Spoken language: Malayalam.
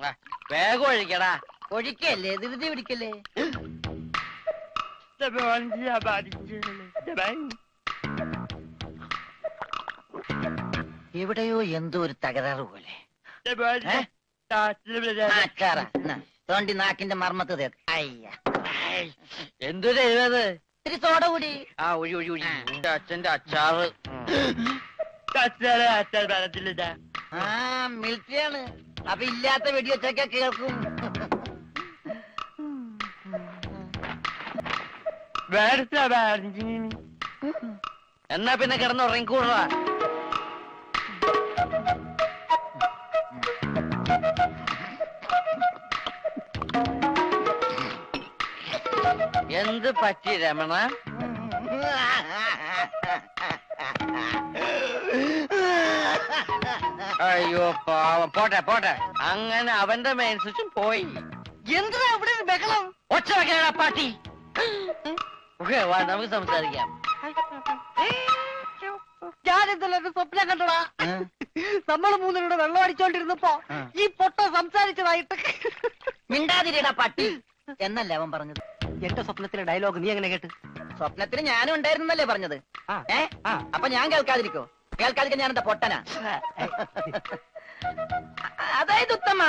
വേഗം ഒഴിക്കടാ ഒഴിക്കല്ലേ ധൃതി പിടിക്കല്ലേ എവിടെയോ എന്തോ ഒരു തകരാറ് പോലെ ഏ? ആ, അച്ചാറ. എന്നാ, തോണ്ടി നാക്കിന്റെ മർമ്മത്ത് തേക്ക് അയ്യ എന്തൊരു എഴുതത് ഇത്തിരി സോഡ കൂടി ആ ഒഴി ഒഴി ഒഴി എന്റെ അച്ഛന്റെ അച്ചാറ് ആ മിലിറ്ററിയാണ് അപ്പൊ ഇല്ലാത്ത വെടിവെച്ചൊക്കെ കേൾക്കും എന്നാ പിന്നെ കിടന്ന് ഉറങ്ങിക്കൂടാ എന്ത് പറ്റി രമണ അയ്യോ പാവം പോട്ടെ പോട്ടെ അങ്ങനെ അവന്റെ മെയിൻ സ്വിച്ചും പോയി എന്തിനാ ഇവിടെ ഒരു ബഹളം ഒച്ച വെക്കണ പാട്ടി ഓക്കെ വാ നമുക്ക് സംസാരിക്കാം ഞാൻ ഇന്നലെ ഒരു സ്വപ്നം കണ്ടടാ നമ്മൾ മൂന്നിലൂടെ വെള്ളം അടിച്ചോണ്ടിരുന്നപ്പോ ആ. ഈ പൊട്ട സംസാരിച്ചതായിട്ട് മിണ്ടാതിരിടാ പട്ടി എന്നല്ലേ അവൻ പറഞ്ഞത് എന്റെ സ്വപ്നത്തിലെ ഡയലോഗ് നീ എങ്ങനെ കേട്ട് സ്വപ്നത്തിൽ ഞാനും ഉണ്ടായിരുന്നല്ലേ പറഞ്ഞത് ആ. ഏ ആ. അപ്പൊ ഞാൻ കേൾക്കാതിരിക്കോ കേൾക്കാതിരിക്കാൻ ഞാൻ എന്താ പൊട്ടനാ അതായത് ഉത്തമ